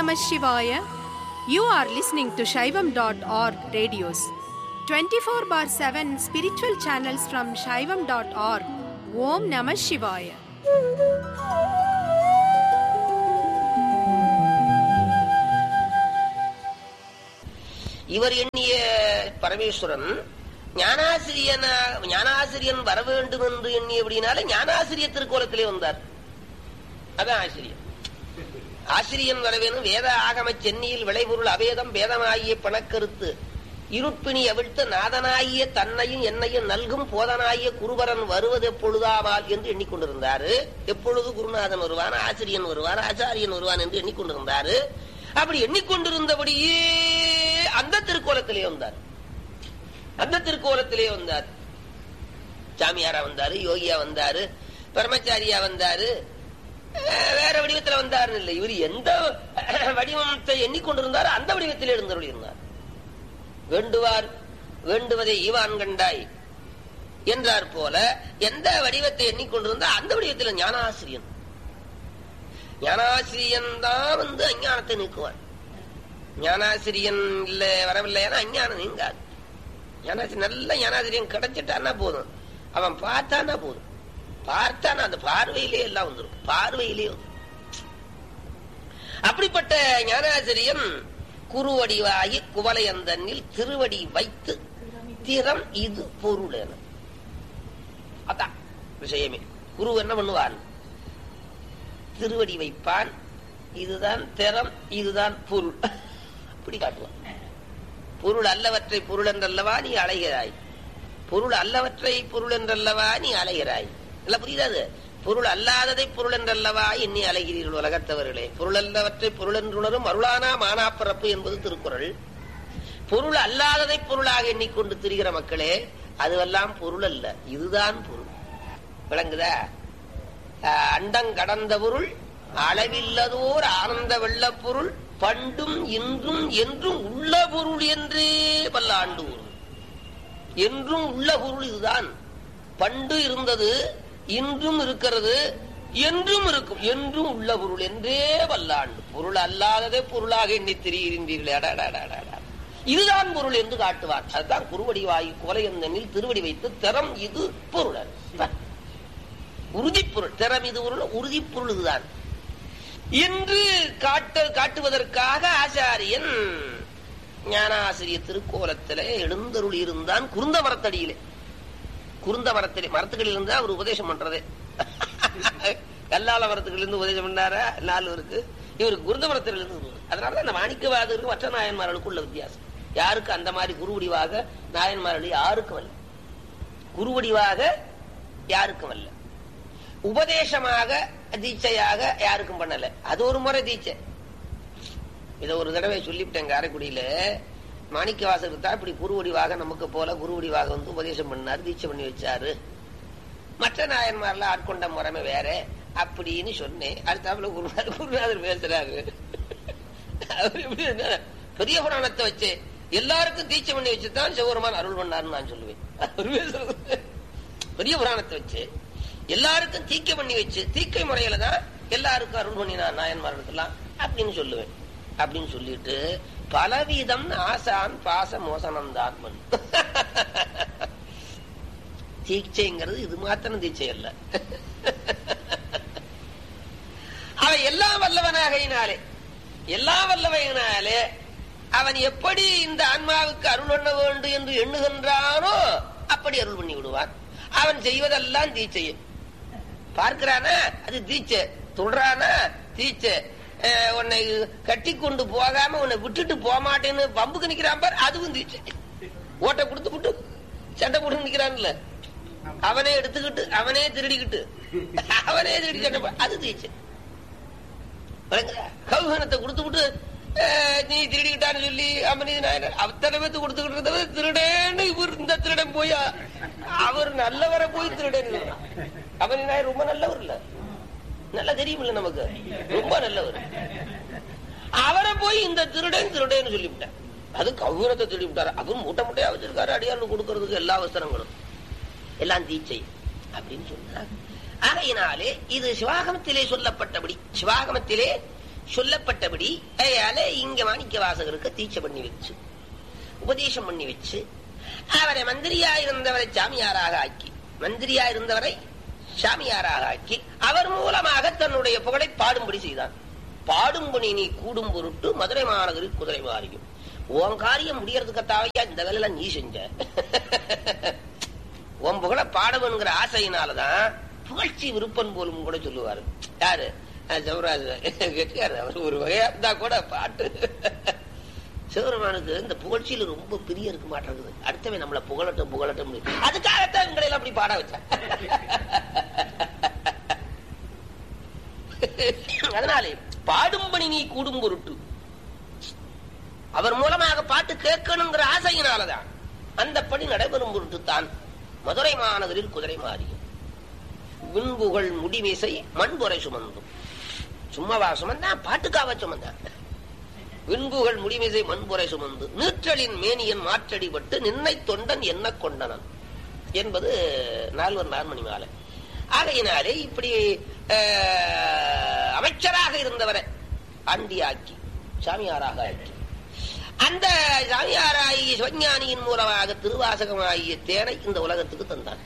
Namah Shivaya. You are listening to Shaivam.org radios. 24 bar 7 spiritual channels from Shaivam.org. Om Namah Shivaya. இவர் எண்ணிய பரமேஸ்வரன் ஞானாசிரியன ஞானாசிரியன் வர வேண்டும் என்று எண்ணியபடினால ஞானாசிரிய திருக்கோலத்திலே வந்தார் அதான் ஆசிரியர் ஆசிரியன் வரவேணும் வேத ஆகம சென்னியில் விளைபொருள் அவேதம் வேதமாகிய பணக்கருத்து இருட்பிணி அவிழ்த்து நாதனாகிய தன்னையும் என்னையும் நல்கும் போதனாகிய குருவரன் வருவது எப்பொழுதாவால் என்று எண்ணிக்கொண்டிருந்தாரு எப்பொழுது குருநாதன் வருவான் ஆசிரியன் வருவான் ஆச்சாரியன் வருவான் என்று எண்ணிக்கொண்டிருந்தாரு அப்படி எண்ணிக்கொண்டிருந்தபடியே அந்த திருக்கோலத்திலே வந்தார் அந்த திருக்கோலத்திலே வந்தார் சாமியாரா வந்தாரு யோகியா வந்தாரு பரமச்சாரியா வந்தாரு அஹ் வேற வடிவத்துல வந்தாருன்னு இல்லை இவர் எந்த வடிவத்தை எண்ணிக்கொண்டிருந்தாரோ அந்த வடிவத்தில் எழுந்தருள் இருந்தார் வேண்டுவார் வேண்டுவதை ஈவான் கண்டாய் என்றார் போல எந்த வடிவத்தை எண்ணிக்கொண்டிருந்தா அந்த வடிவத்தில் ஞானாசிரியன் ஞானாசிரியன் தான் வந்து அஞ்ஞானத்தை நீக்குவான் ஞானாசிரியன் இல்ல வரவில்லைன்னா அஞ்ஞானம் நீங்காது ஞானாசிரியன் நல்ல ஞானாசிரியன் கிடைச்சிட்டான்னா போதும் அவன் பார்த்தானா போதும் பார்த்தானா அந்த பார்வையிலே எல்லாம் வந்துடும் பார்வையிலே வந்துடும் அப்படிப்பட்ட ஞானாசிரியன் குருவடிவாகி குவலையந்தனில் திருவடி வைத்து திறம் இது பொருள் என அதான் விஷயமே குரு என்ன பண்ணுவான் திருவடி வைப்பான் இதுதான் திறம் இதுதான் பொருள் அப்படி காட்டுவான் பொருள் அல்லவற்றை பொருள் என்றல்லவா நீ அலைகிறாய் பொருள் அல்லவற்றை பொருள் என்றல்லவா நீ அலைகிறாய் இல்ல புரியுதாது பொருள் அல்லாததை பொருள் என்றல்லவா எண்ணி அலைகிறீர்கள் உலகத்தவர்களே பொருள் அல்லவற்றை பொருள் என்றுணரும் அருளானா மானாப்பரப்பு என்பது திருக்குறள் பொருள் அல்லாததை பொருளாக எண்ணிக்கொண்டு திரிகிற மக்களே அதுவெல்லாம் பொருள் அல்ல இதுதான் பொருள் விளங்குதா அஹ் அண்டங் கடந்த பொருள் அளவில்லதோர் ஆனந்த வெள்ளப் பொருள் பண்டும் இன்றும் என்றும் உள்ள பொருள் என்றே பல்லாண்டு கூறும் என்றும் உள்ள பொருள் இதுதான் பண்டு இருந்தது இன்றும் இருக்கிறது என்றும் இருக்கும் என்றும் உள்ள பொருள் என்றே வல்லாண்டு பொருள் அல்லாததே பொருளாக எண்ணி திரிகின்றீர்களே அடடடடடா. இதுதான் பொருள் என்று காட்டுவார் அதுதான் குருவடி வாயு குவலையந்தனில் திருவடி வைத்து திறம் இது பொருள் உறுதிப்பொருள் திறம் இது பொருள் உறுதிப்பொருள் இதுதான் என்று காட்ட காட்டுவதற்காக ஆச்சாரியன் ஞானாசிரிய திருக்கோலத்திலே எழுந்தருள் இருந்தான் குருந்த மரத்தடியிலே குருந்த மரத்திலே மரத்துக்களில் இருந்தா அவர் உபதேசம் பண்றதே கல்லால மரத்துக்கள் இருந்து உபதேசம் பண்ணாரா நாலுவருக்கு இவருக்கு குருந்த மரத்தில் இருந்து அதனால அந்த மாணிக்கவாதருக்கு மற்ற நாயன்மார்களுக்கு உள்ள வித்தியாசம் யாருக்கு அந்த மாதிரி குருவடிவாக நாயன்மார்கள் யாருக்கும் அல்ல குருவடிவாக யாருக்கும் அல்ல உபதேசமாக தீட்சையாக யாருக்கும் பண்ணல அது ஒரு முறை தீட்சை இதை ஒரு தடவை சொல்லிவிட்டேன் காரைக்குடியில மாணிக்கவாசருக்கு தான் இப்படி குருவடிவாக நமக்கு போல குருவடிவாக வந்து உபதேசம் பண்ணாரு தீட்சை பண்ணி வச்சாரு மற்ற நாயன்மார்ல ஆட்கொண்ட முறைமை வேற அப்படின்னு சொன்னேன் அடுத்தாப்புல குருநாதர் குருநாதர் பேசுறாரு அவர் எப்படி இருந்தாரு? பெரிய புராணத்தை வச்சு எல்லாருக்கும் தீட்சை பண்ணி வச்சுதான் சிவபெருமான் அருள் பண்ணாருன்னு நான் சொல்லுவேன் அவர் பேசுறது பெரிய புராணத்தை வச்சு எல்லாருக்கும் தீக்கை பண்ணி வச்சு தீக்கை முறையில தான் எல்லாருக்கும் அருள் பண்ணினார் நாயன்மார்களுக்கெல்லாம் அப்படின்னு சொல்லுவேன் அப்படின்னு சொல்லிட்டு பலவிதம் ஆசான் பாச மோசனம் தான் தீட்சைங்கிறது இது மாத்திரம் தீட்சை அல்ல அவன் எல்லாம் வல்லவனாகையினாலே எல்லாம் வல்லவையினாலே அவன் எப்படி இந்த ஆன்மாவுக்கு அருள் பண்ண வேண்டும் என்று எண்ணுகின்றானோ அப்படி அருள் பண்ணி விடுவான் அவன் செய்வதெல்லாம் தீட்சையே பார்க்கிறானா அது தீட்சை தொடுறானா தீட்சை அஹ் உன்னை கட்டி கொண்டு போகாம உன்னை விட்டுட்டு போக மாட்டேன்னு பம்புக்கு நிக்கிறான் பார் அதுவும் தீட்சை ஓட்டை கொடுத்து விட்டு சண்டை போட்டு நிக்கிறான்ல அவனே எடுத்துக்கிட்டு அவனே திருடிக்கிட்டு அவனே திருடி சண்டை போ- அது தீட்சை விளங்குதா? கௌகனத்தை கொடுத்து விட்டு அஹ், நீ திருடிக்கிட்டான்னு சொல்லி அம்மனி நாயனர் அத்தனை பேத்து கொடுத்துக்கிட்டு இருந்தவர் திருடேன்னு இவர் இந்த திருடன் போய் அவர் நல்லவரை போய் திருடேன்னு அம்மனி நாயர் ரொம்ப நல்லவர் இல்ல நல்லா தெரியுமில்ல நமக்கு ரொம்ப நல்லவர் அவரை போய் இந்த திருடன் திருடேன்னு சொல்லிவிட்டார் அது கௌரவத்தை திருடி விட்டாரு அவர் மூட்டை மூட்டையா வச்சிருக்காரு அடியாருக்கு கொடுக்கறதுக்கு எல்லா அவசரங்களும் எல்லாம் தீச்சை அப்படின்னு சொன்னார் ஆகையினாலே இது சிவாகமத்திலே சொல்லப்பட்டபடி சிவாகமத்திலே சொல்லப்பட்டபடி அதையால இங்க மாணிக்க வாசகருக்கு தீட்சை பண்ணி வச்சு உபதேசம் பண்ணி வச்சு அவரை மந்திரியா இருந்தவரை சாமியாராக ஆக்கி மந்திரியா இருந்தவரை சாமியாராக ஆக்கி அவர் மூலமாக தன்னுடைய புகழை பாடும்படி செய்தான் பாடும்படி நீ கூடும் பொருட்டு மதுரை மாநகரில் குதிரை மாறியும் உன் காரியம் முடியறதுக்கத்தாவையா இந்த வேலையில நீ செஞ்ச உன் புகழ பாடவன்கிற ஆசையினாலதான் புகழ்ச்சி விருப்பம் போலும் கூட சொல்லுவாரு யாரு அஹ் சிவராஜ் கெட்டியாரு அவர் ஒரு வகையா இருந்தா கூட பாட்டு சிவருமானுக்கு இந்த புகழ்ச்சியில ரொம்ப பிரிய இருக்க மாட்டேங்குது அடுத்தவன் நம்மள புகழட்டும் புகழட்டும் அதுக்காகத்தான் உங்களை எல்லாம் அப்படி பாட வச்சேன் அதனாலே பாடும்படி நீ கூடும் பொருட்டு அவர் மூலமாக பாட்டு கேட்கணுங்கிற ஆசையினாலதான் அந்த பணி நடைபெறும் பொருட்டு தான் மதுரை மாநகரில் குதிரை மாறியும் விண்புகள் முடிமிசை மண்புரை சுமந்தும் சும்மாவா சுமந்தான் பாட்டுக்காக சுமந்தான் விண்புகள் முடிமிசை மண்புரை சுமந்து நீற்றலின் மேனியன் மாற்றடிபட்டு நின்னை தொண்டன் என்ன கொண்டனன் என்பது நால்வர் நான்மணி மாலை ஆகையினாலே இப்படி அஹ், அமைச்சராக இருந்தவரை ஆண்டியாக்கி சாமியாராக ஆக்கி அந்த சாமியாராகிய சிவஞானியின் மூலமாக திருவாசகமாகிய தேனை இந்த உலகத்துக்கு தந்தான்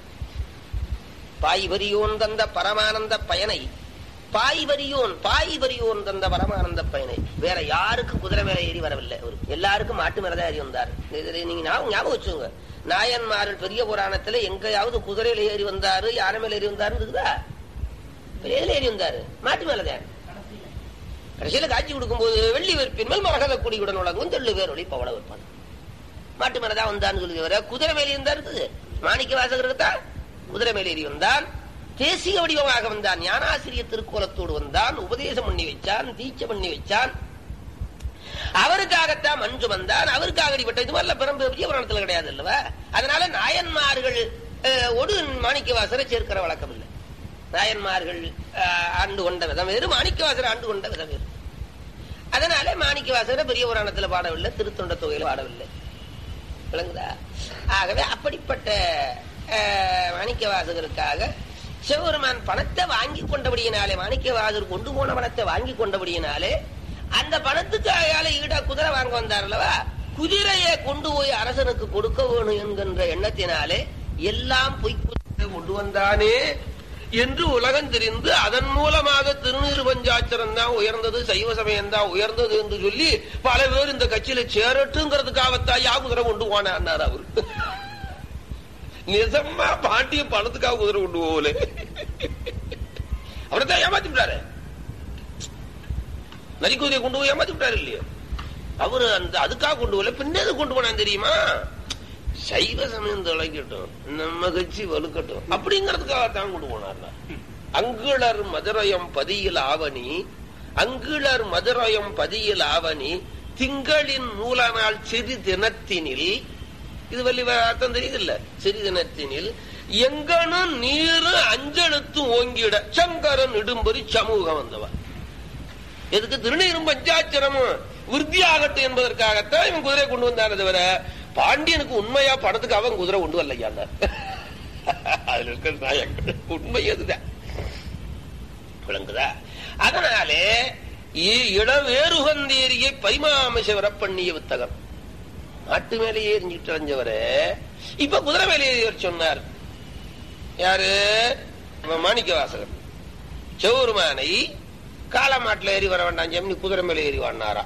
பாய்வரியோன் தந்த பரமானந்த பயனை பாய்வரியோன் பாய்வரியோன் தந்த பரமானந்த பயனை வேற யாருக்கும் குதிரை மேல ஏறி வரவில்லை அவரு எல்லாருக்கும் மாட்டு மேலதான் ஏறி வந்தார் இதுல நீங்க ஞாபகம் ஞாபகம் வச்சுங்க நாயன்மார்கள் பெரிய புராணத்துல எங்கேயாவது குதிரையில ஏறி வந்தாரு யானை மேல ஏறி வந்தாரு இருக்குதா எதுல ஏறி வந்தாரு மாட்டு மேலதான் கடைசியில காட்சி கொடுக்கும்போது வெள்ளி வெறுப்பின் மேல் மரகத கொடியுடன் வழங்கும் தெள்ளு பேர் ஒளி பவள வைப்பான் மாட்டு மேலதான் வந்தான்னு சொல்லி வர குதிரை மேலே இருந்தா இருக்குது மாணிக்க வாசகருக்கு தான் குதிரை மேலே ஏறி வந்தான் தேசிய வடிவமாக வந்தான் ஞானாசிரிய திருக்கோலத்தோடு வந்தான் உபதேசம் பண்ணி வச்சான் தீட்சை பண்ணி வச்சான் அவருக்காகத்தான் மஞ்சு வந்தான் அவருக்காக அடிபட்ட இது மாதிரிலாம் பிறந்த பெரிய புராணத்துல கிடையாது அல்லவா அதனால நாயன்மார்கள் அஹ், ஒடு மாணிக்கவாசரை சேர்க்கிற வழக்கம் இல்லை நாயன்மார்கள் அஹ், ஆண்டு கொண்ட விதம் வேறு மாணிக்கவாசர் ஆண்டு கொண்ட விதம் வேறு அதனால மாணிக்கவாசரை பெரிய புராணத்துல பாடவில்லை திருத்தொண்ட தொகையில பாடவில்லை விளங்குதா ஆகவே அப்படிப்பட்ட அஹ், மாணிக்கவாசகருக்காக சிவபெருமான் பணத்தை வாங்கி கொண்டபடியினாலே மாணிக்கவாசகர் கொண்டு போன பணத்தை வாங்கி கொண்டபடியினாலே அந்த பணத்துக்கு அயால ஈடா குதிரை வாங்க வந்தார் அல்லவா குதிரையை கொண்டு போய் அரசனுக்கு கொடுக்க வேணும் என்கின்ற எண்ணத்தினாலே எல்லாம் பொய் குதிரை கொண்டு வந்தானே என்று உலகம் தெரிந்து அதன் மூலமாக திருநீறு பஞ்சாச்சரம் தான் உயர்ந்தது சைவ சமயம் தான் உயர்ந்தது என்று சொல்லி பல பேர் இந்த கட்சியில சேரட்டுங்கிறதுக்காகத்தான் யா குதிரை கொண்டு போனார் அவர் நிஜமா பாண்டிய பணத்துக்காக குதிரை கொண்டு போகல அவரைத்தான் ஏமாத்தி விட்டாரு நரிக்குதிரையை கொண்டு போய் ஏமாத்தி விட்டாரு இல்லையா அவரு அந்த அதுக்காக கொண்டு போகல பின்னது கொண்டு போனான் தெரியுமா சைவ சமயம் தொலைக்கட்டும் நம்ம கட்சி வலுக்கட்டும் அப்படிங்கறதுக்காக தான் கொண்டு போனார் அங்குளர் மதுரயம் பதியில் ஆவணி அங்குளர் மதுரயம் பதியில் ஆவணி திங்களின் மூல நாள் சிறு தினத்தினில் இது வள்ளி அர்த்தம் தெரியுது இல்ல சிறு தினத்தினில் எங்கனும் நீரு அஞ்செழுத்து ஓங்கிட சங்கரன் இடும்பொறி சமூகம் வந்தவன் எதுக்கு திருநீரும் பஞ்சாட்சரமும் விருத்தியாகட்டும் என்பதற்காகத்தான் இவன் குதிரை கொண்டு வந்தானே தவிர பாண்டியனுக்கு உண்மையா படத்துக்கு அவன் குதிரை கொண்டு வரலையா அதுல இருக்கிற நாயங்கள் உண்மை அதுதான் விளங்குதா அதனாலே இ- இளவேறுகந்தேரியை பரிமாமசவர பண்ணிய வித்தகம் நாட்டு மேலே எரிஞ்சிட்டு அடைஞ்சவரு இப்ப குதிரை மேலே ஏறி சொன்னார் யாரு நம்ம மாணிக்க வாசகர் செவ்வருமானை காலமாட்டுல ஏறி வர வேண்டாம் ஜெமினி குதிரை மேல ஏறி வாடினாரா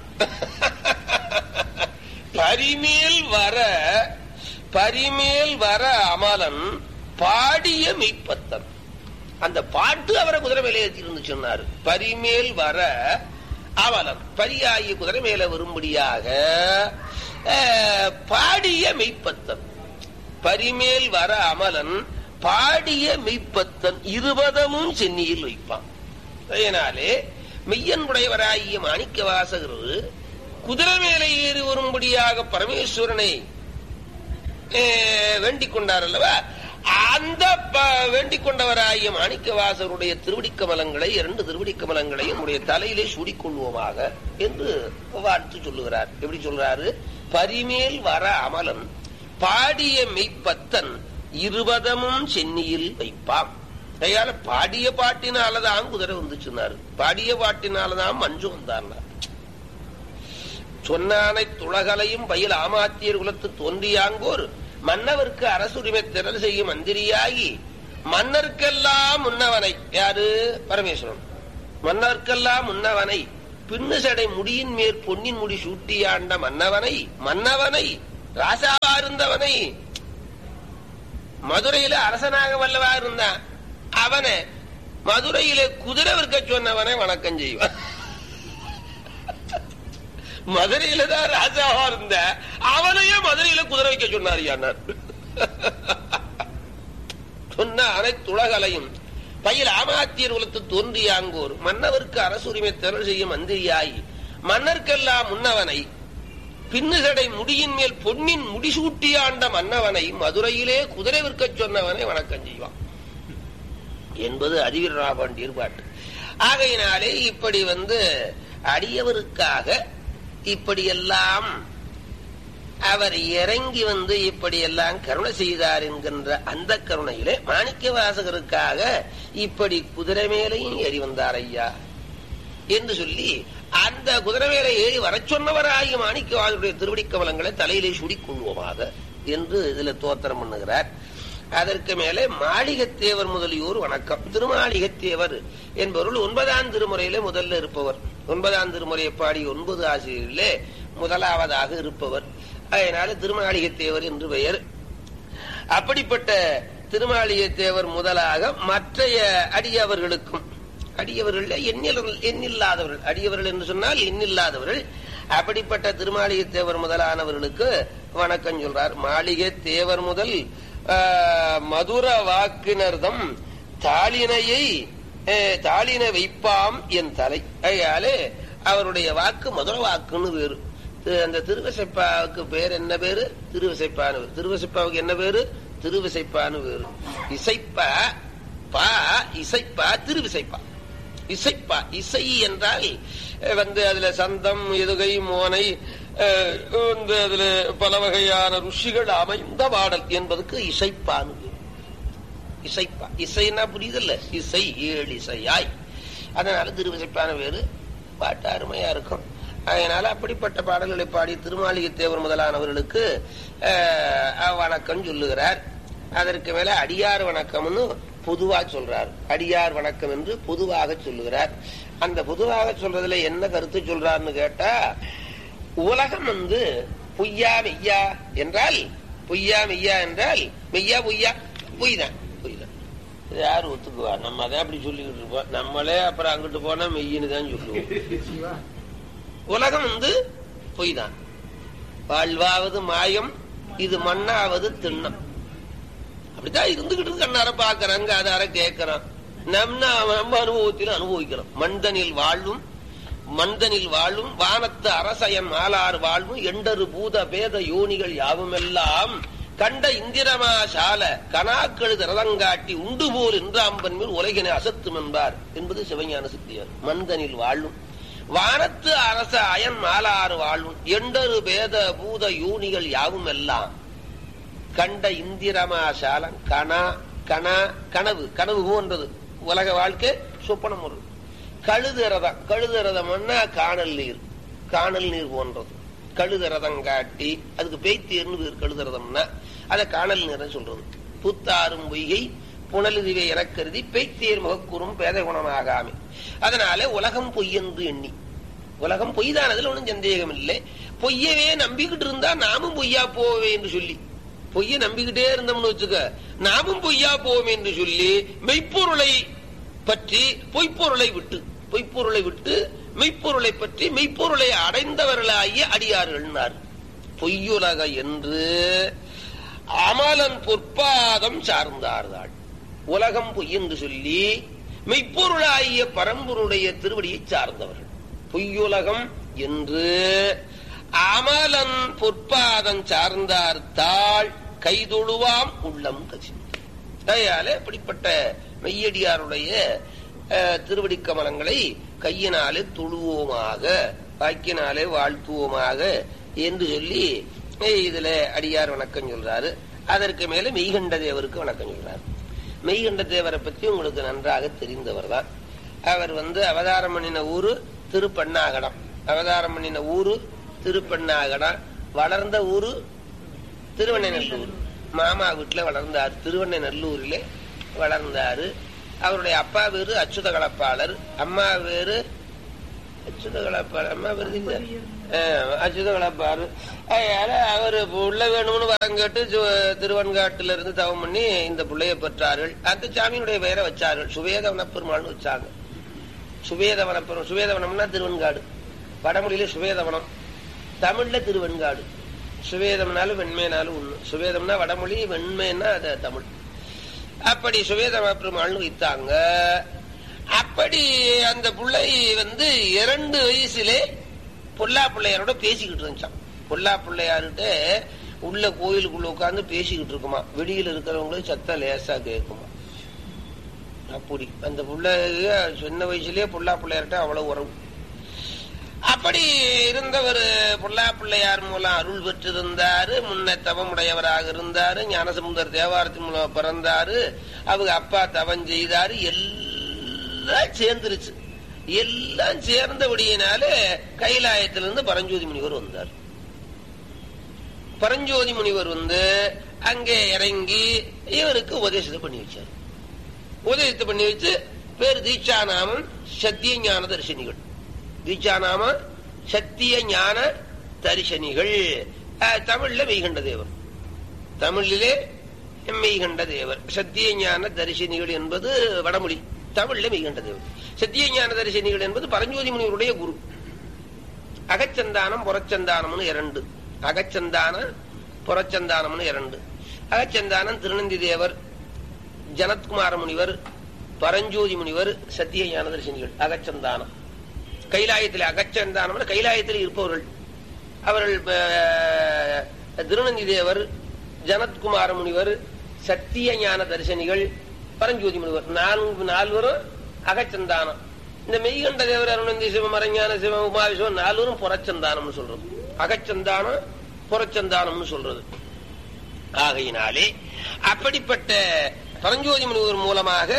பரிமேல் வர பரிமேல் வர அமலன் பாடிய மெய்ப்பத்தன் அந்த பாட்டு அவரை குதிரை மேலே ஏற்றி இருந்து சொன்னார் பரிமேல் வர அவலன் பரியாகிய குதிரை மேல வரும்படியாக அஹ், பாடிய மெய்ப்பத்தன் பரிமேல் வர அமலன் பாடிய மெய்ப்பத்தன் இருபதமும் சென்னியில் வைப்பான் அதனாலே மெய்யன்புடையவராகிய மாணிக்க வாசகர் குதிரை மேலே ஏறி வரும்படியாக பரமேஸ்வரனை அஹ், வேண்டிக் கொண்டார் அல்லவா அந்த ப- வேண்டிக் கொண்டவராகிய மாணிக்க வாசகருடைய திருவடி கமலங்களை இரண்டு திருவடி கமலங்களையும் நம்முடைய தலையிலே சூடிக்கொள்வோமாக என்று வாழ்த்து சொல்லுகிறார் எப்படி சொல்றாரு பரிமேல் வர அமலன் பாடிய மெய்ப்பத்தன் இருபதமும் சென்னியில் வைப்பாம் கையால பாடிய பாட்டினாலதான் குதிரை வந்துச்சுன்னாரு பாடிய பாட்டினாலதான் மஞ்சு வந்தார்னார் சொன்னானை துளகலையும் பயில் ஆமாத்தியர் குலத்து தோன்றியாங்கோர் மன்னவருக்கு அரசுரிமை திரள் செய்யும் மந்திரியாகி மன்னர்க்கெல்லாம் முன்னவனை யாரு பரமேஸ்வரன் மன்னர்க்கெல்லாம் முன்னவனை பின்னு சடை முடியின் மேற் பொன்னின் முடி சூட்டியாண்ட மன்னவனை மன்னவனை ராசாவா இருந்தவனை மதுரையில அரசனாக வல்லவா இருந்தான் அவனை மதுரையில குதிரை விற்க சொன்னவனை வணக்கம் செய்வான் மதுரையில தான் ராஜாவா இருந்த அவனையே மதுரையில குதிரை வைக்க சொன்னார் யானார் சொன்ன அனைத்து உலகலையும் பயில் ஆமாத்தியர் உலத்து தோன்றியாங்கோர் மன்னவருக்கு அரசுரிமை திரள் செய்யும் மந்திரியாய் மன்னர்க்கெல்லாம் முன்னவனை பின்னுசடை முடியின் மேல் பொன்னின் முடிசூட்டியாண்ட மன்னவனை மதுரையிலே குதிரை விற்கச் சொன்னவனை வணக்கம் செய்வான் என்பது அறிவீர் ராபாண்டியர் பாட்டு ஆகையினாலே இப்படி வந்து அடியவருக்காக இப்படியெல்லாம் அவர் இறங்கி வந்து இப்படியெல்லாம் கருணை செய்தார் என்கின்ற அந்த கருணையிலே மாணிக்க வாசகருக்காக இப்படி குதிரை மேலையும் ஏறி வந்தார் ஐயா என்று சொல்லி அந்த குதிரை மேலே ஏறி வர சொன்னவராகிய மாணிக்க வாசகருடைய திருவடி கமலங்களை தலையிலே சுடிக்கொள்வோமாக என்று இதுல தோத்திரம் பண்ணுகிறார் அதற்கு மேலே மாளிகத்தேவர் முதலியோர் வணக்கம் திருமாளிகத்தேவர் என்பவர்கள் ஒன்பதாம் திருமுறையிலே முதல்ல இருப்பவர் ஒன்பதாம் திருமுறையை பாடி ஒன்பது ஆசிரியர்களே முதலாவதாக இருப்பவர் அதனால திருமாளிகத்தேவர் என்று பெயர் அப்படிப்பட்ட திருமாளிகத்தேவர் முதலாக மற்றைய அடியவர்களுக்கும் அடியவர்கள் எண்ணில் எண்ணில்லாதவர்கள் அடியவர்கள் என்று சொன்னால் எண்ணில்லாதவர்கள் அப்படிப்பட்ட திருமாளிகை தேவர் முதலானவர்களுக்கு வணக்கம் சொல்றார் மாளிகை தேவர் முதல் மதுர வாக்கினர்தம் தாளினையை தாளின வைப்பாம் என் தலை அயாலே அவருடைய வாக்கு மதுர வாக்குன்னு வேறு அந்த திருவசைப்பாவுக்கு பேர் என்ன பேரு திருவசைப்பானு திருவசைப்பாவுக்கு என்ன பேரு திருவிசைப்பான்னு வேறு இசைப்பா பா இசைப்பா திருவிசைப்பா இசைப்பா இசை என்றால் வந்து அதுல சந்தம் எதுகை மோனை வந்து அதுல பல வகையான ருஷிகள் அமைந்த பாடல் என்பதுக்கு இசைப்பானு இசைப்பா இசைன்னா புரியுதல்ல இசை ஏழு இசையாய் அதனால திருவிசைப்பான வேறு பாட்டு அருமையா இருக்கும் அதனால அப்படிப்பட்ட பாடல்களை பாடி திருமாளிகை தேவர் முதலானவர்களுக்கு வணக்கம் சொல்லுகிறார் அதற்கு மேல அடியார் வணக்கம்னு பொதுவா சொல்றார் அடியார் வணக்கம் என்று பொதுவாக சொல்லுகிறார் அந்த பொதுவாக சொல்றதுல என்ன கருத்து சொல்றாருன்னு கேட்டா உலகம் வந்து பொய்யா மெய்யா என்றால் பொய்யா மெய்யா என்றால் மெய்யா பொய்யா பொய் தான் பொய் தான் யாரு ஒத்துக்குவா நம்ம அதான் அப்படி சொல்லிக்கிட்டு இருப்போம் நம்மளே அப்புறம் அங்கிட்டு போனா மெய்யின்னு தான் சொல்லுவோம் உலகம் வந்து பொய் தான் வாழ்வாவது மாயம் இது மண்ணாவது திண்ணம் அப்படித்தான் இருந்துகிட்டு கண்ணார பாக்குறாங்க அதார கேட்கிறான் நம்ம நம்ம அனுபவத்தில் அனுபவிக்கிறோம் மந்தனில் வாழும் மந்தனில் வாழும் வானத்து அரசயன் மாலார் வாழ்வும் எண்டரு பூத பேத யோனிகள் யாவும் எல்லாம் கண்ட இந்திரமா சால கனாக்கெழுது ரதங்காட்டி உண்டு போல் என்றாம்பன் மேல் உலகினை அசத்தும் என்பார் என்பது சிவஞான சித்தியார் மந்தனில் வாழும் வானத்து அரச அயன் மாலாறு வாழும் எண்டரு பேத பூத யூனிகள் யாவும் எல்லாம் கண்ட இந்திரமா சாலம் கனா கனா கனவு கனவு போன்றது உலக வாழ்க்கை சொப்பனம் ஒரு கழுது ரதம் கழுது ரதம்னா காணல் நீர் காணல் நீர் போன்றது கழுத ரதம் காட்டி அதுக்கு பேய்த்தீர்னு பேர் கழுத ரதம்னா அதை காணல் நீர் சொல்றது புத்தாரும் பொய்கை புனலுதிவை எனக் கருதி பெய்த்தேர் முகக்கூறும் பேத குணமாகாமே அதனால உலகம் பொய் என்று எண்ணி உலகம் பொய் தான் அதுல ஒன்றும் சந்தேகம் இல்லை பொய்யவே நம்பிக்கிட்டு இருந்தா நாமும் பொய்யா போவே என்று சொல்லி பொய்ய நம்பிக்கிட்டே இருந்தோம்னு வச்சுக்க நாமும் பொய்யா போவோம் என்று சொல்லி மெய்ப்பொருளை பற்றி பொய்ப்பொருளை விட்டு பொய்ப்பொருளை விட்டு மெய்ப்பொருளை பற்றி மெய்ப்பொருளை அடைந்தவர்களாகிய அடியார்கள் பொய்யுலக என்று அமலன் பொற்பாதம் சார்ந்தார்கள் உலகம் பொய் என்று சொல்லி மெய்ப்பொருளாகிய பரம்பொருடைய திருவடியை சார்ந்தவர்கள் பொய்யுலகம் என்று அமலன் பொற்பாதம் சார்ந்தார் தாள் கைதொழுவாம் உள்ளம் கசி கையாலே இப்படிப்பட்ட மெய்யடியாருடைய திருவடி கமலங்களை கையினாலே தொழுவோமாக வாக்கினாலே வாழ்த்துவோமாக என்று சொல்லி இதுல அடியார் வணக்கம் சொல்றாரு அதற்கு மேல மெய்கண்ட தேவருக்கு வணக்கம் சொல்றாரு மெய்கண்ட தேவரை பற்றி உங்களுக்கு நன்றாக தெரிந்தவர் தான் அவர் வந்து அவதாரம் பண்ணின ஊரு திருப்பண்ணாகடம் அவதாரம் பண்ணின ஊரு திருப்பண்ணாகடம் வளர்ந்த ஊரு திருவண்ணைநல்லூர் மாமா வீட்டுல வளர்ந்தார் திருவண்ணைநல்லூரிலே வளர்ந்தாரு அவருடைய அப்பா பேரு அச்சுத கலப்பாளர் அம்மா பேரு அச்சுத கலப்பாளர் அம்மா பேரு இல்ல? ஆஹ், அச்சுத கலப்பாளர் அதனால அவர் உள்ள வேணும்னு வரம் கேட்டு சு- திருவன்காட்டுல இருந்து தவம் பண்ணி இந்த பிள்ளைய பெற்றார்கள் அந்த சாமியினுடைய பெயரை வச்சார்கள் சுவேதவன பெருமாள்னு வச்சாங்க சுவேதவன பெருமாள் சுவேதவனம்னா திருவன்காடு வடமொழியில சுவேதவனம் தமிழ்ல திருவெண்காடு சுவேதம்னாலும் வெண்மைனாலும் ஒண்ணு சுவேதம்னா வடமொழி வெண்மைன்னா அது தமிழ் அப்படி சுவேதம பெருமாள்னு வைத்தாங்க அப்படி அந்த பிள்ளை வந்து இரண்டு வயசுலே பொல்லா பிள்ளையாரோட பேசிக்கிட்டு இருந்துச்சான் பொல்லா பிள்ளையார்கிட்ட உள்ள கோயிலுக்குள்ள உட்கார்ந்து பேசிக்கிட்டு இருக்குமா வெளியில இருக்கிறவங்களுக்கு சத்தம் லேசா கேட்குமா அப்படி அந்த புள்ள சின்ன வயசுலயே பொல்லா பிள்ளையார்கிட்ட அவ்வளவு உறவு அப்படி இருந்தவர் பொல்லா பிள்ளையார் மூலம் அருள் பெற்றிருந்தாரு முன்ன தவமுடையவராக இருந்தாரு ஞானசமுந்தர் தேவாரத்தின் மூலம் பிறந்தாரு அவங்க அப்பா தவம் செய்தாரு எல்லாம் சேர்ந்துருச்சு எல்லாம் சேர்ந்தபடியினால கைலாயத்திலிருந்து பரஞ்சோதி முனிவர் வந்தார் பரஞ்சோதி முனிவர் வந்து அங்கே இறங்கி இவருக்கு உபதேசத்தை பண்ணி வச்சார் உபதேசத்தை பண்ணி வச்சு பேர் தீட்சாநாமம் சத்திய ஞான தரிசனிகள் தீட்சாநாம சத்திய ஞான தரிசனிகள் அஹ், தமிழ்ல மெய்கண்ட தேவர் தமிழிலே மெய்கண்ட தேவர் சத்திய ஞான தரிசனிகள் என்பது வடமொழி தமிழ்ல மெய்கண்ட தேவர் சத்திய ஞான தரிசனிகள் என்பது பரஞ்சோதி முனிவருடைய குரு அகச்சந்தானம் புறச்சந்தானம்னு இரண்டு அகச்சந்தான புறச்சந்தானம்னு இரண்டு அகச்சந்தானம் திருநந்தி தேவர் ஜனத்குமார முனிவர் பரஞ்சோதி முனிவர் சத்திய ஞான தரிசனிகள் அகச்சந்தானம் கைலாயத்தில் அகச்சந்தானம் கைலாயத்தில் இருப்பவர்கள் அவர்கள் அஹ், திருநந்தி தேவர் ஜனத்குமார முனிவர் சத்திய ஞான தரிசனிகள் பரஞ்சோதி முனிவர் நான்கு நால்வரும் அகச்சந்தானம் இந்த மெய்கண்ட தேவர் அருணந்தி சிவம் அரஞான சிவம் உமாவிசிவம் நால்வரும் புறச்சந்தானம்னு சொல்றது அகச்சந்தானம் புறச்சந்தானம்னு சொல்றது ஆகையினாலே அப்படிப்பட்ட பரஞ்சோதி முனிவர் மூலமாக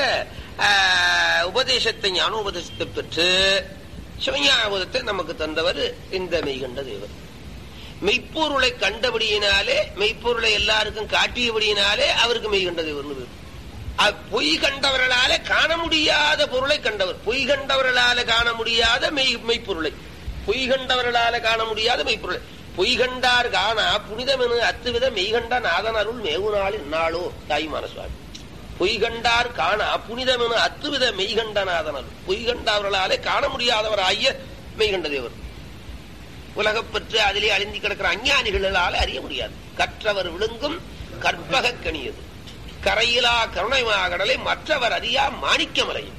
ஆஹ், உபதேசத்தை ஞானோபதேசத்தை பெற்று சிவஞானபோதத்தை நமக்கு தந்தவர் இந்த மெய்கண்ட தேவர் மெய்ப்பொருளை கண்டபடியினாலே மெய்ப்பொருளை எல்லாருக்கும் காட்டியபடியினாலே அவருக்கு மெய்கண்ட தேவர்னு பேர் அ- பொய் கண்டவர்களால காண முடியாத பொருளை கண்டவர் பொய் கண்டவர்களால காண முடியாத மெய் மெய்ப்பொருளை பொய் கண்டவர்களால காண முடியாத மெய்ப்பொருளை பொய் கண்டார் காணா புனிதமெனு அத்துவித மெய்கண்ட நாதன் அருள் மேவுநாள் இந்நாளோ தாய்மான சுவாமி பொய் கண்டார் காணா புனிதமெனு அத்துவித மெய்கண்ட நாதன் அருள் பொய் கண்டவர்களாலே காண முடியாதவராகிய மெய்கண்ட தேவர் உலகப்பற்று அதிலே அழிந்து கிடக்கிற அஞ்ஞானிகளால அறிய முடியாது கற்றவர் விழுங்கும் கற்பக கணியது கரையிலா கருணைமா கடலை மற்றவர் அறியா மாணிக்கமலையும்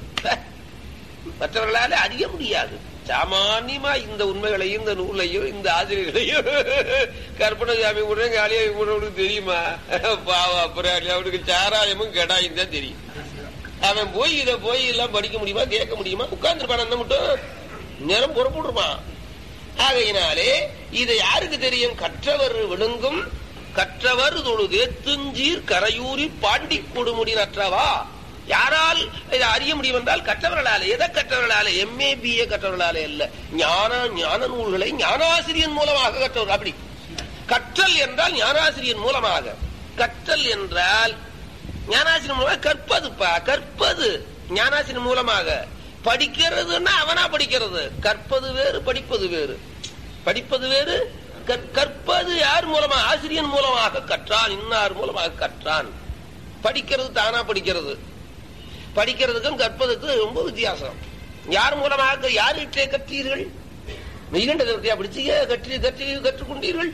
மற்றவர்களால அறிய முடியாது சாமானியமா இந்த உண்மைகளையும் இந்த நூலையும் இந்த ஆசிரியர்களையும் கற்பனை சாமி கூட காலியா அவனுக்கு தெரியுமா பாவா அப்புறம் அவனுக்கு சாராயமும் கடாயும் தான் தெரியும் அவன் போய் இதை போய் எல்லாம் படிக்க முடியுமா கேட்க முடியுமா உட்கார்ந்துருப்பான் அந்த மட்டும் நேரம் புறப்படுருப்பான் ஆகையினாலே இதை யாருக்கு தெரியும் கற்றவர் விழுங்கும் கற்றவர் தொழுது துஞ்சீர் கரையூரி பாண்டி கொடுமுடி நற்றவா யாரால் இதை அறிய முடியும் என்றால் கற்றவர்களால எதை கற்றவர்களால எம்ஏ பிஏ கற்றவர்களால இல்ல ஞான ஞான நூல்களை ஞானாசிரியன் மூலமாக கற்றவர் அப்படி கற்றல் என்றால் ஞானாசிரியன் மூலமாக கற்றல் என்றால் ஞானாசிரியன் மூலமாக கற்பதுப்பா கற்பது ஞானாசிரியன் மூலமாக படிக்கிறதுன்னா அவனா படிக்கிறது கற்பது வேறு படிப்பது வேறு படிப்பது வேறு கற்- கற்பது யார் மூலமா ஆசிரியன் மூலமாக கற்றான் இன்னார் மூலமாக கற்றான் படிக்கிறது தானா படிக்கிறது படிக்கிறதுக்கும் கற்பதுக்கும் ரொம்ப வித்தியாசம் யார் மூலமாக யார்கிட்டே கற்றீர்கள் மெய்கண்ட தேவத்தையா படிச்சீங்க கற்றி கற்றி கற்றுக்கொண்டீர்கள்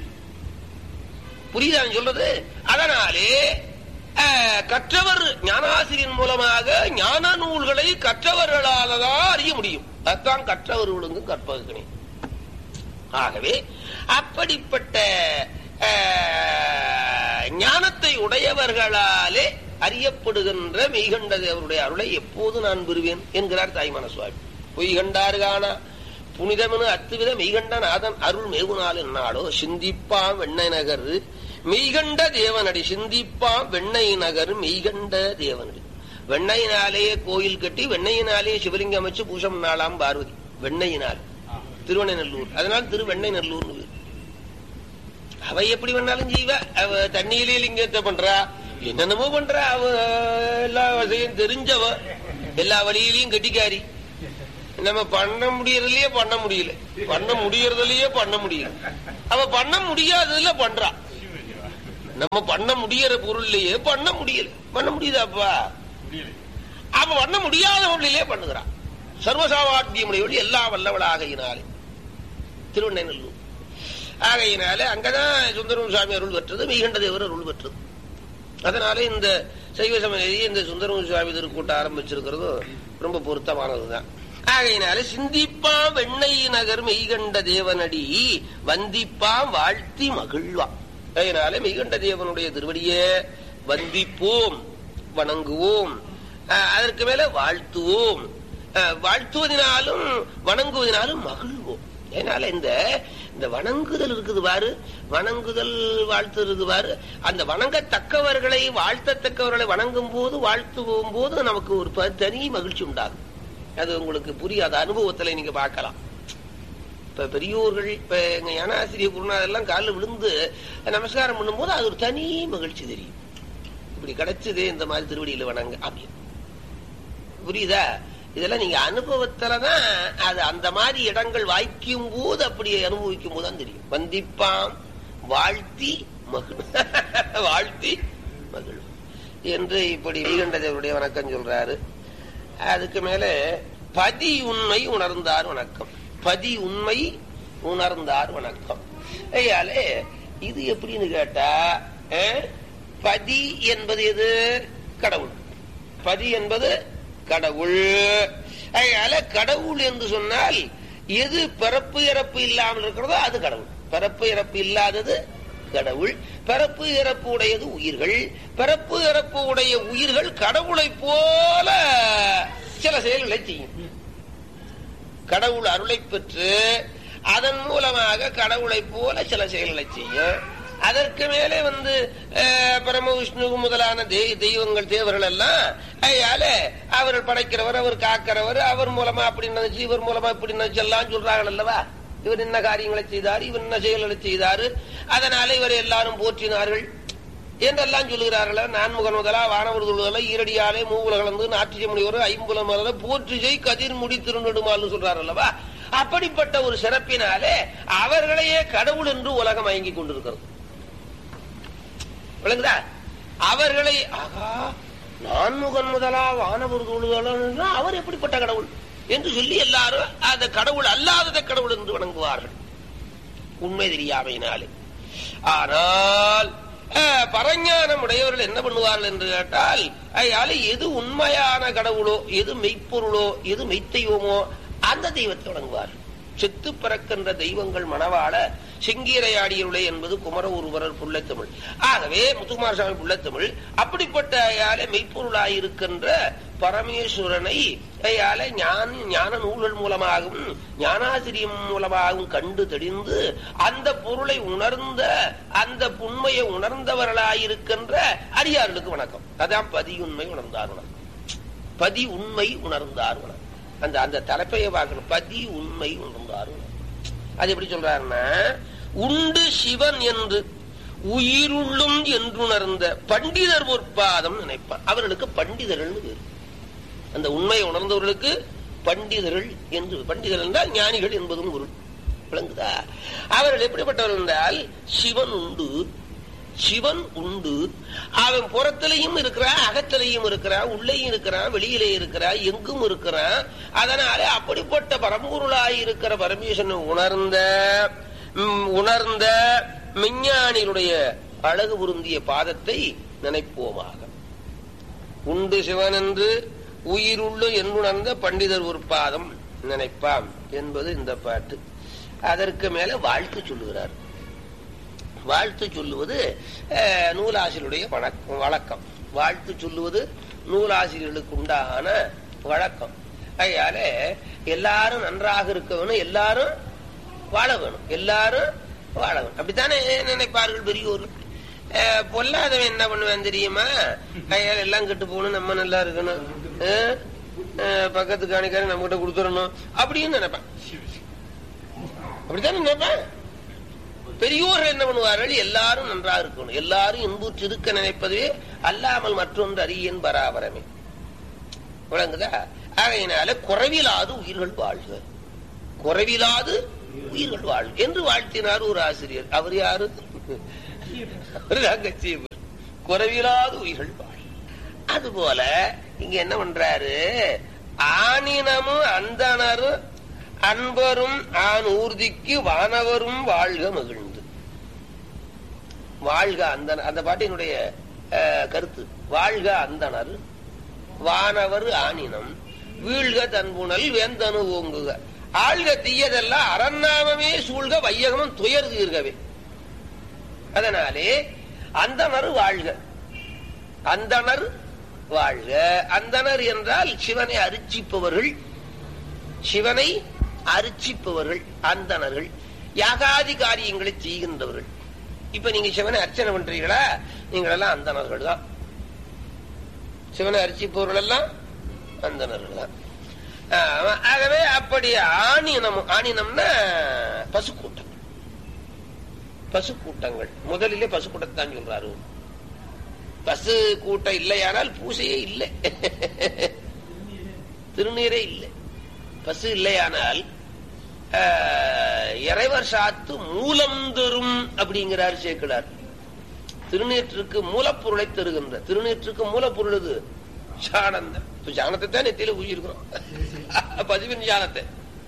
புரியுதா நான் சொல்றது அதனாலே அஹ், கற்றவர் ஞானாசிரியன் மூலமாக ஞான நூல்களை கற்றவர்களால தான் அறிய முடியும் அதுதான் கற்றவர் விழுந்து கற்பகனே ஆகவே அப்படிப்பட்ட அஹ், ஞானத்தை உடையவர்களாலே அறியப்படுகின்ற மெய்கண்ட தேவருடைய அருளை எப்போது நான் பெறுவேன் என்கிறார் தாய்மான சுவாமி பொய் கண்டார் காணா புனிதமெனு அத்துவித மெய்கண்ட நாதன் அருள் மேகுநாள் என்னாடோ சிந்திப்பாம் வெண்ணை நகர் மெய்கண்ட தேவனடி சிந்திப்பாம் வெண்ணை நகர் மெய்கண்ட தேவனடி வெண்ணையினாலேயே கோயில் கட்டி வெண்ணையினாலேயே சிவலிங்கம் அமைச்சு பூசம் நாளாம் பார்வதி வெண்ணையினால் திருவண்ணைநல்லூர் அதனால திருவெண்ணை நல்லூர்னு பேரு. அவ எப்படி வேணாலும் செய்வ அவ தண்ணியிலே லிங்கத்தை பண்றா என்னென்னமோ பண்றா அவ எல்லா வசதியும் தெரிஞ்சவ எல்லா வழியிலையும் கட்டிக்காரி நம்ம பண்ண முடியறதுலயே பண்ண முடியல பண்ண முடியறதுலயே பண்ண முடியல அவ பண்ண முடியாததுல பண்றா நம்ம பண்ண முடியற பொருள்லயே பண்ண முடியல பண்ண முடியுதாப்பா அவ பண்ண முடியாத பொருளிலே பண்ணுகிறான் சர்வசாவாத்தியமுடையவள் எல்லா வல்லவளாகையினாலே திருவண்ணநல்லூர் ஆகையினாலே அங்கதான் சுந்தரம் சுவாமி அருள் பெற்றது மெய்கண்ட தேவர் அருள் பெற்றது அதனால இந்த சைவ சமய இந்த சுந்தரம் சுவாமி திருக்கூட்ட ஆரம்பிச்சிருக்கிறதும் ரொம்ப பொருத்தமானதுதான் ஆகையினால சிந்திப்பா வெண்ணை நகர் மெய்கண்ட தேவனடி வந்திப்பா வாழ்த்தி மகிழ்வா அதனால மெய்கண்ட தேவனுடைய திருவடியே வந்திப்போம் வணங்குவோம் அஹ், அதற்கு மேல வாழ்த்துவோம் அஹ், வாழ்த்துவதினாலும் வணங்குவதினாலும் மகிழ்வோம் அதனால இந்த இந்த வணங்குதல் இருக்குது பாரு வணங்குதல் வாழ்த்து இருக்குது பாரு அந்த வணங்கத்தக்கவர்களை வாழ்த்தத்தக்கவர்களை வணங்கும் போது வாழ்த்துவோம் போது நமக்கு ஒரு ப- தனி மகிழ்ச்சி உண்டாகும் அது உங்களுக்கு புரியாத அனுபவத்துல நீங்க பார்க்கலாம் இப்ப பெரியோர்கள் இப்ப எங்க ஞானாசிரிய குருநாதெல்லாம் காலில் விழுந்து நமஸ்காரம் பண்ணும்போது அது ஒரு தனி மகிழ்ச்சி தெரியும் இப்படி கிடைச்சதே இந்த மாதிரி திருவடியில வணங்க அப்படின்னு புரியுதா இதெல்லாம் நீங்க அனுபவத்துலதான் அது அந்த மாதிரி இடங்கள் வாய்க்கும் போது அப்படி அனுபவிக்கும் போது தான் தெரியும் வந்திப்பாம் வாழ்த்தி மகிழ் வாழ்த்தி மகிழ் என்று இப்படி வீகண்டதேவருடைய வணக்கம் சொல்றாரு அதுக்கு மேல பதி உண்மை உணர்ந்தார் வணக்கம் பதி உண்மை உணர்ந்தார் வணக்கம் ஐயாலே இது எப்படின்னு கேட்டா அஹ், பதி என்பது எது கடவுள் பதி என்பது கடவுள் அதனால கடவுள் என்று சொன்னால் எது பிறப்பு இறப்பு இல்லாமல் இருக்கிறதோ அது கடவுள் பிறப்பு இறப்பு இல்லாதது கடவுள் பிறப்பு இறப்பு உடையது உயிர்கள் பிறப்பு இறப்பு உடைய உயிர்கள் கடவுளைப் போல சில செயல்களை செய்யும் கடவுள் அருளை பெற்று அதன் மூலமாக கடவுளைப் போல சில செயல்களை செய்யும் அதற்கு மேலே வந்து அஹ், பரம விஷ்ணு முதலான தெய்- தெய்வங்கள் தேவர்கள் எல்லாம் அதனால அவர்கள் படைக்கிறவர் அவர் காக்கிறவர் அவர் மூலமா அப்படி நினைச்சு இவர் மூலமா இப்படி நினைச்சு எல்லாம் சொல்றாங்க அல்லவா இவர் என்ன காரியங்களை செய்தார் இவர் என்ன செயல்களை செய்தாரு அதனால இவர் எல்லாரும் போற்றினார்கள் என்றெல்லாம் சொல்லுகிறார்கள் நான்முகன் முதலா வானவர் தொழுதல ஈரடியாலே மூவுல கலந்து நாட்டிய முனிவர் ஐம்புல மலர போற்றிசை கதிர் முடி திருநெடுமால்னு சொல்றார் அல்லவா அப்படிப்பட்ட ஒரு சிறப்பினாலே அவர்களையே கடவுள் என்று உலகம் மயங்கி கொண்டிருக்கிறது விளங்குதா அவர்களை ஆகா நான்முகன் முதலா வானவர் தொழுதல அவர் எப்படிப்பட்ட கடவுள் என்று சொல்லி எல்லாரும் அந்த கடவுள் அல்லாதத கடவுள் என்று வணங்குவார்கள் உண்மை தெரியாமையினாலே ஆனால் அஹ், பரஞானம் உடையவர்கள் என்ன பண்ணுவார்கள் என்று கேட்டால் அதனால எது உண்மையான கடவுளோ எது மெய்ப்பொருளோ எது மெய்த்தெய்வமோ அந்த தெய்வத்தை வணங்குவார்கள் செத்து பிறக்கின்ற தெய்வங்கள் மணவாள செங்கீரையாடியுள்ளே என்பது குமர ஒருவரர் புள்ளத்தமிழ் ஆகவே முத்துக்குமார சுவாமி புள்ளத்தமிழ் அப்படிப்பட்ட அயால மெய்ப்பொருளாயிருக்கின்ற பரமேஸ்வரனை அயால ஞான ஞான நூல்கள் மூலமாகவும் ஞானாசிரியம் மூலமாகவும் கண்டு தெளிந்து அந்த பொருளை உணர்ந்த அந்த உண்மையை உணர்ந்தவர்களாயிருக்கின்ற அடியார்களுக்கு வணக்கம் அதான் பதியுண்மை உணர்ந்தார் வணக்கம் பதி உண்மை உணர்ந்தார் வணக்கம் அந்த அந்த தலைப்பையை பார்க்கணும் பதி உண்மை உணர்ந்தார் வணக்கம் அது எப்படி சொல்றாருன்னா உண்டு சிவன் என்று உயிருள்ளும் என்றுணர்ந்த பண்டிதர் பொற்பாதம் நினைப்பான் அவர்களுக்கு பண்டிதர்கள் பேர் அந்த உண்மையை உணர்ந்தவர்களுக்கு பண்டிதர்கள் என்று பண்டிதர் என்றால் ஞானிகள் என்பதும் பொருள் விளங்குதா அவர்கள் எப்படிப்பட்டவர்கள் என்றால் சிவன் உண்டு சிவன் உண்டு அவன் புறத்திலையும் இருக்கிறான் அகத்திலையும் இருக்கிறான் உள்ளேயும் இருக்கிறான் வெளியிலே இருக்கிறான் எங்கும் இருக்கிறான் அதனால அப்படிப்பட்ட பரம்பொருளாய் இருக்கிற பரமேஸ்வரனை உணர்ந்த ம், உணர்ந்த மெஞ்ஞானிகளுடைய அழகு பொருந்திய பாதத்தை நினைப்போமாக உண்டு சிவன் என்று உயிருள்ளு என்றுணர்ந்த பண்டிதர் ஒரு பாதம் நினைப்பாம் என்பது இந்த பாட்டு அதற்கு மேல வாழ்த்து சொல்லுகிறார் வாழ்த்து சொல்லுவது அஹ், நூலாசிரியருடைய வழக்கம் வழக்கம் வாழ்த்து சொல்லுவது நூலாசிரியர்களுக்கு உண்டான வழக்கம் அதனால எல்லாரும் நன்றாக இருக்க வேணும் எல்லாரும் வாழ வேணும் எல்லாரும் வாழ வேணும் அப்படித்தானே நினைப்பார்கள் பெரியோர்கள் அஹ், பொல்லாதவன் என்ன பண்ணுவான் தெரியுமா கையால் எல்லாம் கெட்டு போகணும் நம்ம நல்லா இருக்கணும் அஹ், அஹ், பக்கத்து காணிக்காரன் நம்ம கிட்ட கொடுத்துடணும் அப்படின்னு நினைப்பான் அப்படித்தானே நினைப்பான் பெரியோர்கள் என்ன பண்ணுவார்கள் எல்லாரும் நன்றா இருக்கணும் எல்லாரும் இன்புற்று இருக்க நினைப்பதுவே அல்லாமல் மற்றொன்று அறியன் பராபரமே விளங்குதா ஆகையினால குறைவிலாது உயிர்கள் வாழ்க குறைவிலாது உயிர்கள் வாழ்க என்று வாழ்த்தினார் ஒரு ஆசிரியர் அவர் யாரு அவர் அங்கச்சீவர் குறைவிலாது உயிர்கள் வாழ் அதுபோல இங்க என்ன பண்றாரு ஆனினமும் அந்தனரும் அன்பரும் ஆண் ஊர்திக்கு வானவரும் வாழ்க மகிழ்ந்து வாழ்க அந்த அந்த பாட்டினுடைய அஹ், கருத்து வாழ்க அந்தனர் வானவர் ஆனினம் வீழ்க தன்புணல் வேந்தனு ஓங்குக ஆழ்க தீயதெல்லாம் அரண்நாமமே சூழ்க வையகமும் துயர் தீர்கவே அதனாலே அந்தனர் வாழ்க அந்தனர் வாழ்க அந்தனர் என்றால் சிவனை அரிச்சிப்பவர்கள் சிவனை அர்ச்சிப்பவர்கள் அந்தணர்கள் யாகாதி காரியங்களை செய்கின்றவர்கள் இப்ப நீங்க சிவனை அர்ச்சனை பண்றீங்களா நீங்கள் எல்லாம் அந்தணர்கள் தான் சிவனை அர்ச்சிப்பவர்கள் எல்லாம் அந்தணர்கள் தான் ஆமா, ஆகவே அப்படி ஆணினம் ஆணினம்னா பசுக்கூட்டம் பசுக்கூட்டங்கள் முதலிலே பசுக்கூட்டத்தை தான் சொல்றாரு பசு கூட்டம் இல்லையானால் பூசையே இல்லை திருநீரே இல்லை பசு இல்லையானால் ஆஹ், இறைவர் சாத்து மூலம் தரும் அப்படிங்கிறார் சேர்க்கிறார் திருநீற்றுக்கு மூலப்பொருளை தருகின்ற திருநீற்றுக்கு மூலப்பொருள் இது சாணந்தம் இப்ப சாணத்தை தான் நெத்தியில ஊழியிருக்கிறோம் பதிவின் சாணத்தை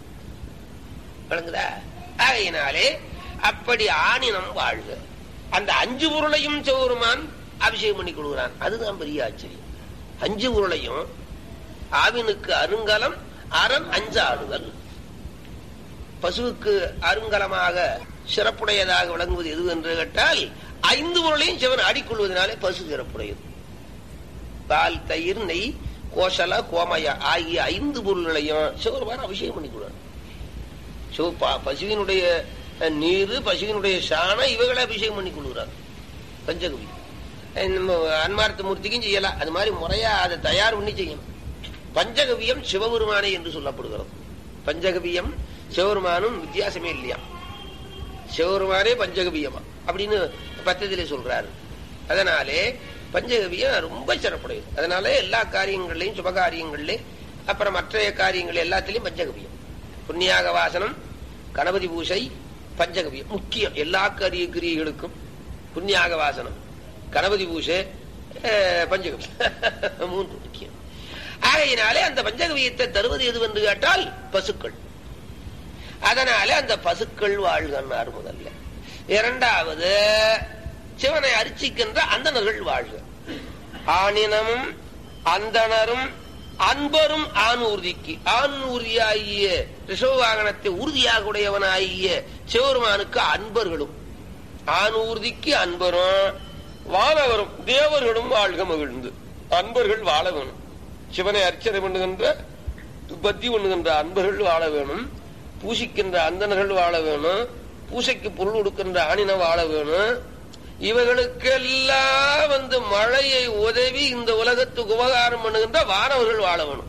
விளங்குதா ஆகையினாலே அப்படி ஆணினம் வாழ்க அந்த அஞ்சு பொருளையும் சௌருமான் அபிஷேகம் பண்ணி கொடுக்கிறான் அதுதான் பெரிய ஆச்சரியம் அஞ்சு பொருளையும் ஆவினுக்கு அருங்கலம் அரண் அஞ்சாடுதல் பசுவுக்கு அருங்கலமாக சிறப்புடையதாக விளங்குவது எது என்று கேட்டால் ஐந்து பொருளையும் சிவன் ஆடிக்கொள்வதனாலே பசு சிறப்புடையது பால் தயிர் நெய் கோசல கோமய ஆகிய ஐந்து பொருள்களையும் சிவருமான அபிஷேகம் பண்ணிக்கொள்வார் சிவப்பா பசுவினுடைய அஹ், நீரு பசுவினுடைய சாணம் இவைகளை அபிஷேகம் பண்ணி கொள்கிறார் பஞ்சகவி அஹ், நம்ம அன்மார்த்த மூர்த்திக்கும் செய்யலாம் அது மாதிரி முறையா அதை தயார் பண்ணி செய்யணும் பஞ்சகவியம் சிவபெருமானே என்று சொல்லப்படுகிறது பஞ்சகவியம் சிவபெருமானும் வித்தியாசமே இல்லையா சிவபெருமானே பஞ்சகவியமா அப்படின்னு பத்தத்திலே சொல்றாரு அதனாலே பஞ்சகவியம் ரொம்ப சிறப்புடையது அதனால எல்லா காரியங்கள்லையும் சுப காரியங்கள்லையும் அப்புறம் மற்ற காரியங்கள் எல்லாத்திலையும் பஞ்சகவியம் புண்ணியாக வாசனம் கணபதி பூசை பஞ்சகவியம் முக்கியம் எல்லா காரிய கிரியைகளுக்கும் புண்ணியாக வாசனம் கணபதி பூசை அஹ், பஞ்சகவியம் மூன்று முக்கியம் ஆகையினாலே அந்த பஞ்சகவியத்தை தருவது எது என்று கேட்டால் பசுக்கள் அதனால அந்த பசுக்கள் வாழ்கன்னார் முதல்ல இரண்டாவது சிவனை அர்ச்சிக்கின்ற அந்தணர்கள் வாழ்க ஆணினமும் அந்தணரும் அன்பரும் ஆண் ஊர்திக்கு ஆண் ஊர்தியாகிய ரிஷவ வாகனத்தை உறுதியாக உடையவனாகிய சிவருமானுக்கு அன்பர்களும் ஆண் ஊர்திக்கு அன்பரும் வானவரும் தேவர்களும் வாழ்க மகிழ்ந்து அன்பர்கள் வாழ வேணும் சிவனை அர்ச்சனை பண்ணுகின்ற பத்தி பண்ணுகின்ற அன்பர்கள் வாழ வேணும் பூசிக்கின்ற அந்தணர்கள் வாழ வேணும் பூசைக்கு பொருள் கொடுக்கின்ற ஆணின வாழ வேணும் இவர்களுக்கெல்லாம் வந்து மழையை உதவி இந்த உலகத்துக்கு உபகாரம் பண்ணுகின்ற வானவர்கள் வாழ வேணும்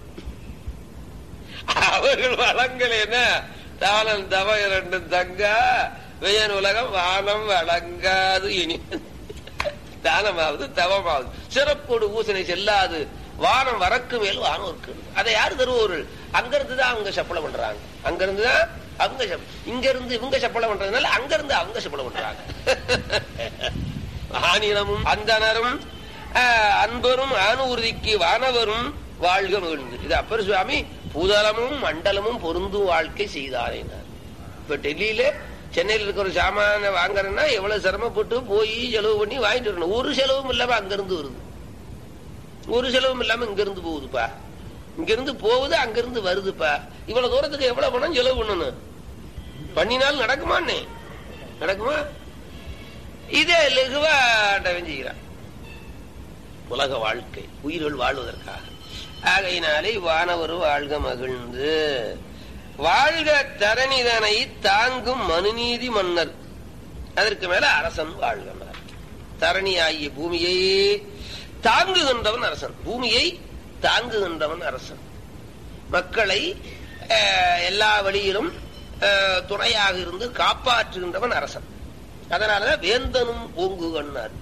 அவர்கள் வழங்கலேன்னா தானம் தவ இரண்டும் தங்கா வியன் உலகம் வானம் வழங்காது இனி தானமாவது தவமாவது சிறப்போடு பூசனை செல்லாது வானம் வரக்கு மேல் வானம் இருக்கு அதை யார் தருவோர்கள் அங்கிருந்து தான் அவங்க சப்பளம் பண்றாங்க அங்கிருந்து தான் அவங்க சப்ப- இங்க இருந்து இவங்க சப்பளம் பண்றதுனால அங்க இருந்து அவங்க சப்பளம் பண்றாங்க ஆனினமும் அந்தனரும் ஆஹ், அன்பரும் ஆணூர்திக்கு வானவரும் வாழ்க மகிழ்ந்து இது அப்பர் சுவாமி பூதலமும் மண்டலமும் பொருந்தும் வாழ்க்கை செய்தாரேனார் இப்ப டெல்லியில சென்னையில் இருக்கிற ஒரு சாமான வாங்குறேன்னா எவ்வளவு சிரமப்பட்டு போய் செலவு பண்ணி வாங்கிட்டு வரணும் ஒரு செலவும் இல்லாம அங்கிருந்து வருது ஒரு செலவும் இல்லாம இங்க இருந்து போகுதுப்பா இங்க இருந்து போகுது அங்க இருந்து வருதுப்பா இவ்வளவு தூரத்துக்கு எவ்வளவு பணம் செலவு பண்ணணும் பண்ணினால் நடக்குமான்னே நடக்குமா இதே லகுவா ஆண்டவன் செய்கிறான் உலக வாழ்க்கை உயிர்கள் வாழ்வதற்காக ஆகையினாலே வானவர் வாழ்க மகிழ்ந்து வாழ்க தரணிதனை தாங்கும் மனுநீதி மன்னர் அதற்கு மேல அரசன் வாழ்கனார் தரணி ஆகிய பூமியை தாங்குகின்றவன் அரசன் பூமியை தாங்குகின்றவன் அரசன் மக்களை அஹ், எல்லா வழியிலும் அஹ், துணையாக இருந்து காப்பாற்றுகின்றவன் அரசன் அதனாலதான் வேந்தனும் ஓங்குகன்னார்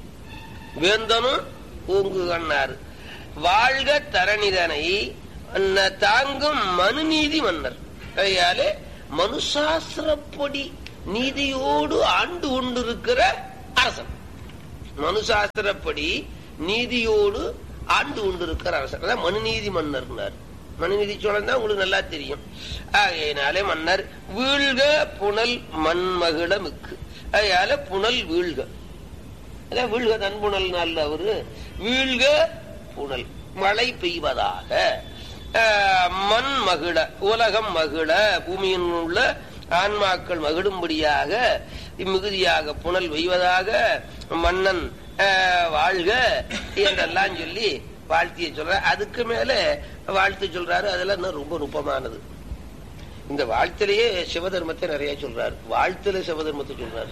வேந்தனும் ஓங்குகன்னார் வாழ்க தரணிதனை அன்ன தாங்கும் மனுநீதி மன்னர் கையாலே மனுசாஸ்திரப்படி நீதியோடு ஆண்டு கொண்டிருக்கிற அரசன் மனுசாஸ்திரப்படி நீதியோடு ஆண்டு கொண்டிருக்கிற அரசன் அதான் மனுநீதி மன்னர்னார் மனுநீதி சோழன் தான் உங்களுக்கு நல்லா தெரியும் ஆகையினாலே மன்னர் வீழ்க புனல் மண்மகிழ மிக்கு அதனால புனல் வீழ்க அதான் வீழ்க தன்புணல் நாள் அவரு வீழ்க புனல் மழை பெய்வதாக ஆஹ், மண் மகிழ உலகம் மகிழ பூமியின் உள்ள ஆன்மாக்கள் மகிழும்படியாக மிகுதியாக புனல் பெய்வதாக மன்னன் ஆஹ், வாழ்க என்றெல்லாம் சொல்லி வாழ்த்திய சொல்ற அதுக்கு மேல வாழ்த்து சொல்றாரு அதெல்லாம் இன்னும் ரொம்ப நுட்பமானது இந்த வாழ்த்திலேயே சிவதர்மத்தை நிறைய சொல்றாரு வாழ்த்துல சிவதர்மத்தை சொல்றாரு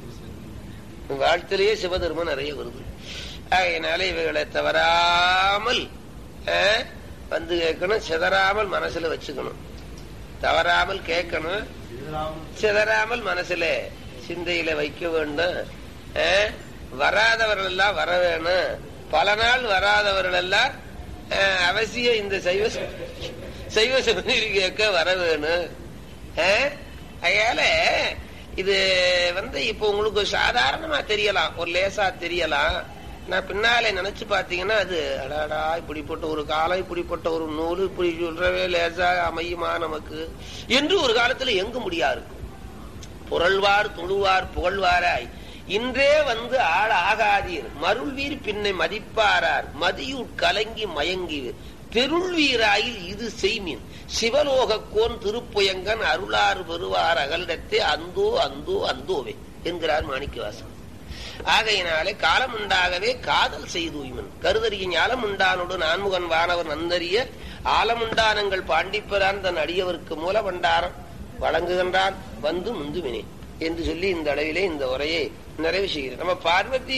வாழ்த்திலேயே சிவதர்மம் நிறைய வருது அதனால இவைகளை தவறாமல் அஹ், வந்து கேட்கணும் சிதறாமல் மனசுல வச்சுக்கணும் தவறாமல் கேட்கணும் சிதறாமல் மனசுல சிந்தையில வைக்க வேண்டும் அஹ், வராதவர்கள் எல்லாம் வர வேணும் பல நாள் வராதவர்கள் எல்லாம் அஹ், அவசியம் இந்த சைவ ச- சைவ சமநீதி கேட்க வர வேணும் அஹ், அதனால இது வந்து இப்ப உங்களுக்கு சாதாரணமா தெரியலாம் ஒரு லேசா தெரியலாம் நான் பின்னாலே நினைச்சு பாத்தீங்கன்னா அது அடாடா இப்படிப்பட்ட ஒரு காலம் இப்படிப்பட்ட ஒரு நூல் இப்படி சொல்றவே லேசா அமையுமா நமக்கு என்று ஒரு காலத்துல எங்க முடியாது புரள்வார் துழுவார் புகழ்வாராய் இன்றே வந்து ஆள் ஆகாதீர் மருள்வீர் பின்னை மதிப்பாரார் மதியுட் கலங்கி மயங்கி பெருள்வீராயில் இது செய்மின் சிவலோகக்கோன் திருப்புயங்கன் அருளார் பெறுவார் அகலிடத்தே அந்தோ அந்தோ அந்தோவே என்கிறார் மாணிக்கவாசன் ஆகையினாலே காலம் உண்டாகவே காதல் செய்தூய்மன் கருதறிய ஞாலம் உண்டானோடு நான்முகன் வானவர் நந்தறிய ஆலமுண்டானங்கள் பாண்டிப்பரான் தன் அடியவருக்கு மூல பண்டாரம் வழங்குகின்றான் வந்து முந்துவினே என்று சொல்லி இந்த அளவிலே இந்த உரையை நிறைவு செய்கிறேன் நம்ம பார்வதி